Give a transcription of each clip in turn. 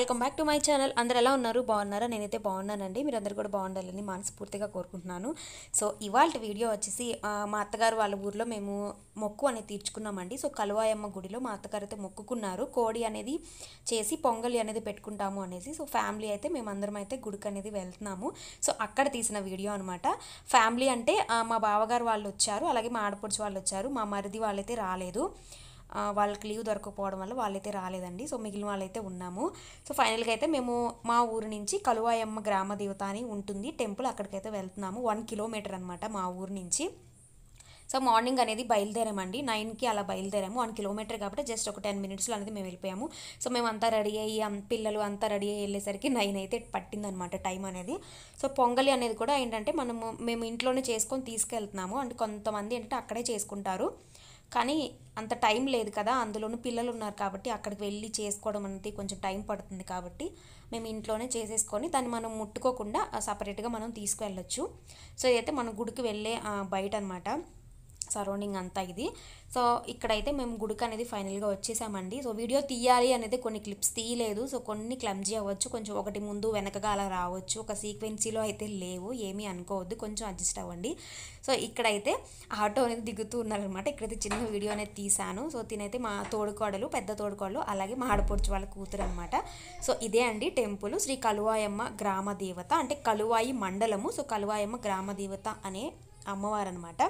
welcome back to my channel అందరు ఎలా ఉన్నారు బాగున్నారా నేనైతే బాగున్నానండి మీరు అందరు కూడా బాగుండాలని మనస్ఫూర్తిగా కోరుకుంటున్నాను సో ఇవాళ వీడియో వచ్చేసి ఆ, మా అత్తగారు వాళ్ళ ఊర్లో మేము మొక్కు అనేది తీర్చుకున్నామండి సో కలువాయమ్మ గుడిలో మా అత్తగారు అయితే మొక్కుకున్నారు కోడి అనేది చేసి పొంగలి అనేది పెట్టుకుంటాము అనేసి సో ఫ్యామిలీ అయితే మేమందరం అయితే గుడికి అనేది వెళ్తున్నాము సో అక్కడ తీసిన వీడియో అనమాట ఫ్యామిలీ అంటే ఆ, మా బావగారు వాళ్ళు వచ్చారు అలాగే మా ఆడపడుచు వాళ్ళు వచ్చారు మా మరిది వాళ్ళైతే రాలేదు ఆ, వాళ్ళకి లీవ్ దొరకకపోవడం వల్ల వాళ్ళైతే రాలేదండి సో మిగిలిన వాళ్ళైతే ఉన్నాము సో ఫైనల్గా అయితే మేము మా ఊరు నుంచి కలువాయమ్మ గ్రామ దేవత అని ఉంటుంది టెంపుల్ అక్కడికైతే వెళ్తున్నాము వన్ కిలోమీటర్ అనమాట మా ఊరు నుంచి సో మార్నింగ్ అనేది బయలుదేరామండి నైన్కి అలా బయలుదేరాము వన్ కిలోమీటర్ కాబట్టి జస్ట్ ఒక టెన్ మినిట్స్లో అనేది మేము వెళ్ళిపోయాము సో మేము అంతా రెడీ అయ్యి అం- పిల్లలు అంతా రెడీ అయ్యి వెళ్ళేసరికి నైన్ అయితే పట్టిందనమాట టైం అనేది సో పొంగలి అనేది కూడా ఏంటంటే మనము మేము ఇంట్లోనే చేసుకొని తీసుకెళ్తున్నాము అంటే కొంతమంది ఏంటంటే అక్కడే చేసుకుంటారు కానీ అంత టైం లేదు కదా అందులోనూ పిల్లలు ఉన్నారు కాబట్టి అక్కడికి వెళ్ళి చేసుకోవడం అనేది కొంచెం టైం పడుతుంది కాబట్టి మేము ఇంట్లోనే చేసేసుకొని దాన్ని మనం ముట్టుకోకుండా సపరేట్గా మనం తీసుకువెళ్ళొచ్చు సో ఇదైతే మన గుడికి వెళ్ళే ఆ, బయట అనమాట సరౌండింగ్ అంతా ఇది సో ఇక్కడైతే మేము గుడికి అనేది ఫైనల్గా వచ్చేసామండి సో వీడియో తీయాలి అనేది కొన్ని క్లిప్స్ తీయలేదు సో కొన్ని క్లమ్జీ అవ్వచ్చు కొంచెం ఒకటి ముందు వెనకగా అలా రావచ్చు ఒక సీక్వెన్సీలో అయితే లేవు ఏమీ అనుకోవద్దు కొంచెం అడ్జస్ట్ అవ్వండి సో ఇక్కడైతే ఆటో అనేది దిగుతూ ఉన్నారనమాట ఇక్కడైతే చిన్న వీడియో అనేది తీశాను సో తినైతే మా తోడుకోడలు పెద్ద తోడుకోడలు అలాగే మా ఆడపడుచు వాళ్ళ కూతురు అనమాట సో ఇదే అండి టెంపుల్ శ్రీ కలువాయమ్మ గ్రామ దేవత అంటే కలువాయి మండలము సో కలువాయమ్మ గ్రామ దేవత అనే అమ్మవారు అనమాట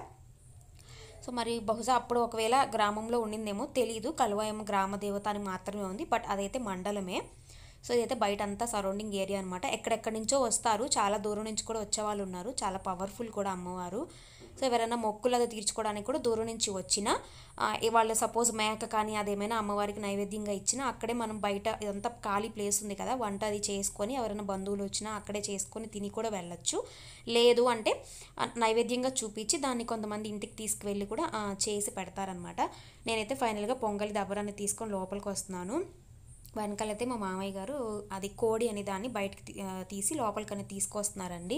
సో మరి బహుశా అప్పుడు ఒకవేళ గ్రామంలో ఉండిందేమో తెలియదు కలువాయమ్మ గ్రామ దేవత అని మాత్రమే ఉంది బట్ అదైతే మండలమే సో ఇదైతే బయట అంతా సరౌండింగ్ ఏరియా అనమాట ఎక్కడెక్కడి నుంచో వస్తారు చాలా దూరం నుంచి కూడా వచ్చే వాళ్ళు ఉన్నారు చాలా పవర్ఫుల్ కూడా అమ్మవారు సో ఎవరైనా మొక్కులు అది తీర్చుకోవడానికి కూడా దూరం నుంచి వచ్చిన వాళ్ళు సపోజ్ మేక కానీ అదేమైనా అమ్మవారికి నైవేద్యంగా ఇచ్చినా అక్కడే మనం బయట ఇదంతా ఖాళీ ప్లేస్ ఉంది కదా వంట అది చేసుకొని ఎవరైనా బంధువులు వచ్చినా అక్కడే చేసుకొని తిని కూడా వెళ్ళొచ్చు లేదు అంటే ఆ, నైవేద్యంగా చూపించి దాన్ని కొంతమంది ఇంటికి తీసుకువెళ్ళి కూడా ఆ, చేసి పెడతారనమాట నేనైతే ఫైనల్గా పొంగలి దబ్బరాన్ని తీసుకొని లోపలికి వస్తున్నాను వెనకాలైతే మా మామయ్య గారు అది కోడి అనే దాన్ని బయటకు తీ- ఆ, తీసి లోపలికని తీసుకొస్తున్నారండి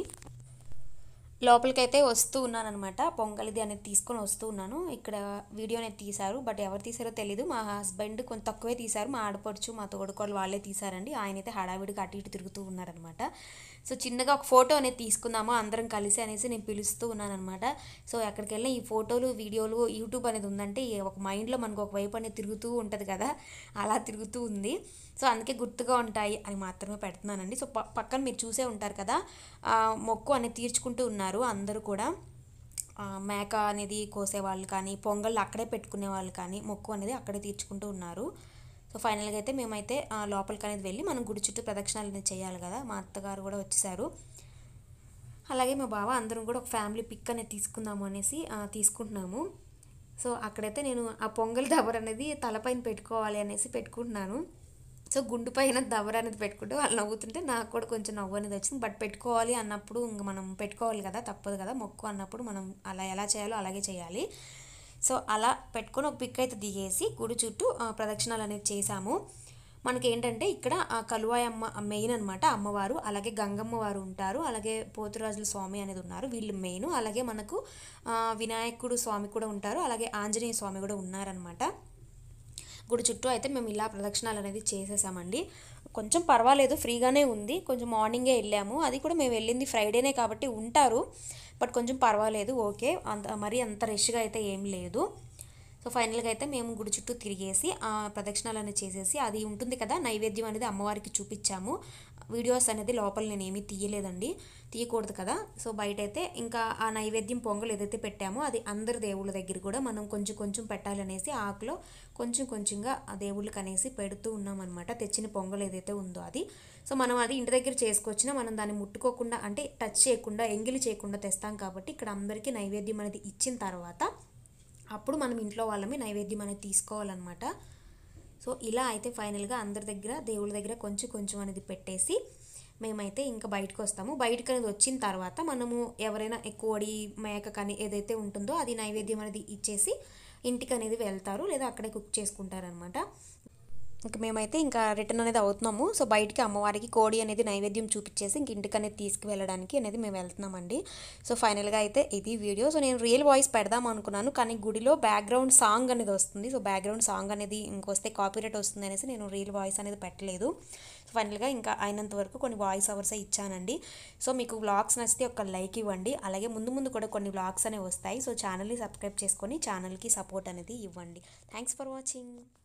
లోపలికైతే వస్తూ ఉన్నానమాట పొంగలిది అనేది తీసుకొని వస్తూ ఉన్నాను ఇక్కడ వీడియో అనేది తీశారు బట్ ఎవరు తీసారో తెలీదు మా హస్బెండ్ కొంచెం తక్కువే తీశారు మా ఆడపడుచు మా తోడుకోళ్ళు వాళ్ళే తీశారండి ఆయన అయితే హడావిడిగా అటు ఇటు తిరుగుతూ ఉన్నారనమాట సో చిన్నగా ఒక ఫోటో అనేది తీసుకుందాము అందరం కలిసి అనేసి నేను పిలుస్తూ ఉన్నానమాట సో ఎక్కడికి వెళ్ళినా ఈ ఫోటోలు వీడియోలు యూట్యూబ్ అనేది ఉందంటే ఈ ఒక మైండ్లో మనకు ఒక వైపు అనేది తిరుగుతూ ఉంటుంది కదా అలా తిరుగుతూ ఉంది సో అందుకే గుర్తుగా ఉంటాయి అని మాత్రమే పెడుతున్నానండి సో ప- పక్కన మీరు చూసే ఉంటారు కదా ఆ, మొక్కు అనేది తీర్చుకుంటూ ఉన్నారు అందరూ కూడా ఆ, మేక అనేది కోసేవాళ్ళు కానీ పొంగళ్ళు అక్కడే పెట్టుకునే వాళ్ళు కానీ మొక్కు అనేది అక్కడే తీర్చుకుంటూ ఉన్నారు సో ఫైనల్గా అయితే మేమైతే ఆ, లోపలికి అనేది వెళ్ళి మనం గుడి చుట్టూ ప్రదక్షిణాలు అనేది చేయాలి కదా మా అత్తగారు కూడా వచ్చేసారు అలాగే మా బావ అందరం కూడా ఒక ఫ్యామిలీ పిక్ అనేది తీసుకుందాము అనేసి ఆ, తీసుకుంటున్నాము సో అక్కడైతే నేను ఆ పొంగల్ దబర్ అనేది తలపైన పెట్టుకోవాలి అనేసి పెట్టుకుంటున్నాను సో గుండు పైన దబర అనేది పెట్టుకుంటే వాళ్ళు నవ్వుతుంటే నాకు కూడా కొంచెం నవ్వు అనేది వచ్చింది బట్ పెట్టుకోవాలి అన్నప్పుడు ఇంక మనం పెట్టుకోవాలి కదా తప్పదు కదా మొక్కు అన్నప్పుడు మనం అలా ఎలా చేయాలో అలాగే చేయాలి సో అలా పెట్టుకొని ఒక పిక్ అయితే దిగేసి గుడి చుట్టూ ఆ, ప్రదక్షిణాలు అనేది చేశాము మనకి ఏంటంటే ఇక్కడ ఆ కలువాయమ్మ మెయిన్ అనమాట అమ్మవారు అలాగే గంగమ్మ వారు ఉంటారు అలాగే పోతురాజుల స్వామి అనేది ఉన్నారు వీళ్ళు మెయిన్ అలాగే మనకు ఆ, వినాయకుడు స్వామి కూడా ఉంటారు అలాగే ఆంజనేయ స్వామి కూడా ఉన్నారనమాట గుడి చుట్టూ అయితే మేము ఇలా ప్రదక్షిణాలు అనేది చేసేసామండి కొంచెం పర్వాలేదు ఫ్రీగానే ఉంది కొంచెం మార్నింగే వెళ్ళాము అది కూడా మేము వెళ్ళింది ఫ్రైడేనే కాబట్టి ఉంటారు బట్ కొంచెం పర్వాలేదు ఓకే అంత మరీ అంత రష్గా అయితే ఏం లేదు సో ఫైనల్గా అయితే మేము గుడి చుట్టూ తిరిగేసి ఆ ప్రదక్షిణాలు అనేది చేసేసి అది ఉంటుంది కదా నైవేద్యం అనేది అమ్మవారికి చూపించాము వీడియోస్ అనేది లోపల నేను ఏమీ తీయలేదండి తీయకూడదు కదా సో బయట అయితే ఇంకా ఆ నైవేద్యం పొంగల్ ఏదైతే పెట్టామో అది అందరి దేవుళ్ళ దగ్గర కూడా మనం కొంచెం కొంచెం పెట్టాలనేసి ఆకులో కొంచెం కొంచెంగా ఆ దేవుళ్ళకి అనేసి పెడుతూ ఉన్నామన్నమాట తెచ్చిన పొంగల్ ఏదైతే ఉందో అది సో మనం అది ఇంటి దగ్గర చేసుకొచ్చినా మనం దాన్ని ముట్టుకోకుండా అంటే టచ్ చేయకుండా ఎంగిలి చేయకుండా తెస్తాం కాబట్టి ఇక్కడ అందరికీ నైవేద్యం అనేది ఇచ్చిన తర్వాత అప్పుడు మనం ఇంట్లో వాళ్ళమే నైవేద్యం అనేది తీసుకోవాలన్నమాట సో ఇలా అయితే ఫైనల్గా అందరి దగ్గర దేవుళ్ళ దగ్గర కొంచెం కొంచెం అనేది పెట్టేసి మేమైతే ఇంకా బయటకు వస్తాము బయటకు అనేది వచ్చిన తర్వాత మనము ఎవరైనా కోడి మేక కానీ ఏదైతే ఉంటుందో అది నైవేద్యం అనేది ఇచ్చేసి ఇంటికి అనేది వెళ్తారు లేదా అక్కడే కుక్ చేసుకుంటారనమాట ఇంక మేమైతే ఇంకా రిటర్న్ అనేది అవుతున్నాము సో బయటికి అమ్మవారికి కోడి అనేది నైవేద్యం చూపించేసి ఇంక ఇంటికి అనేది తీసుకువెళ్ళడానికి అనేది మేము వెళ్తున్నామండి సో ఫైనల్గా అయితే ఇది వీడియో సో నేను రియల్ వాయిస్ పెడదాం అనుకున్నాను కానీ గుడిలో బ్యాక్గ్రౌండ్ సాంగ్ అనేది వస్తుంది సో బ్యాక్గ్రౌండ్ సాంగ్ అనేది ఇంకొస్తే కాపీరైట్ వస్తుంది అనేసి నేను రియల్ వాయిస్ అనేది పెట్టలేదు సో ఫైనల్గా ఇంకా అయినంత వరకు కొన్ని వాయిస్ అవర్సే ఇచ్చానండి సో మీకు వ్లాగ్స్ నచ్చితే ఒక లైక్ ఇవ్వండి అలాగే ముందు ముందు కూడా కొన్ని వ్లాగ్స్ అనేవి వస్తాయి సో ఛానల్ని సబ్స్క్రైబ్ చేసుకొని ఛానల్కి సపోర్ట్ అనేది ఇవ్వండి థ్యాంక్స్ ఫర్ వాచింగ్